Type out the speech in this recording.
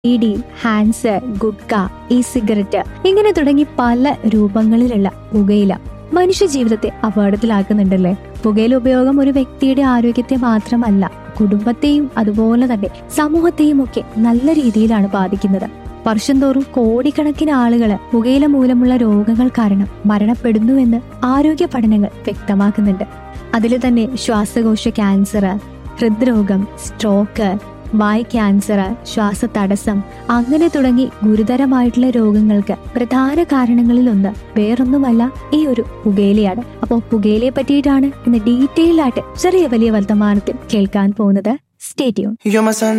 beedi Hans gutka e cigarette ഇങ്ങനെ തുടങ്ങി പല രൂപങ്ങളിലുള്ള പുകയില മനുഷ്യ ജീവിതത്തെ അപകടത്തിലാക്കുന്നുണ്ടല്ലേ പുകയില ഉപയോഗം ഒരു വ്യക്തിയുടെ ആരോഗ്യത്തെ മാത്രമല്ല കുടുംബത്തെയും അതുപോലെ തന്നെ സമൂഹത്തെയും ഒക്കെ നല്ല രീതിയിലാണ് ബാധിക്കുന്നത് വർഷം തോറും കോടിക്കണക്കിന് ആളുകൾ പുകയില മൂലമുള്ള രോഗങ്ങൾ കാരണം മരണപ്പെടുന്നുവെന്ന് ആരോഗ്യ പഠനങ്ങൾ വ്യക്തമാക്കുന്നുണ്ട് അതിൽ തന്നെ ശ്വാസകോശ ക്യാൻസർ ഹൃദ്രോഗം സ്ട്രോക്ക് വായ് ക്യാൻസർ ശ്വാസതടസ്സം അങ്ങനെ തുടങ്ങി ഗുരുതരമായിട്ടുള്ള രോഗങ്ങൾക്ക് പ്രധാന കാരണങ്ങളിലൊന്ന് വേറൊന്നുമല്ല ഈ ഒരു പുകയിലയാണ് അപ്പോൾ പുകയിലയെ പറ്റിയിട്ടാണ് ഇന്ന് ഡീറ്റെയിൽ ആയിട്ട് ചെറിയ വലിയ വർത്തമാനത്തിൽ കേൾക്കാൻ പോകുന്നത് സ്റ്റേറ്റ്യൂൺ You're my sun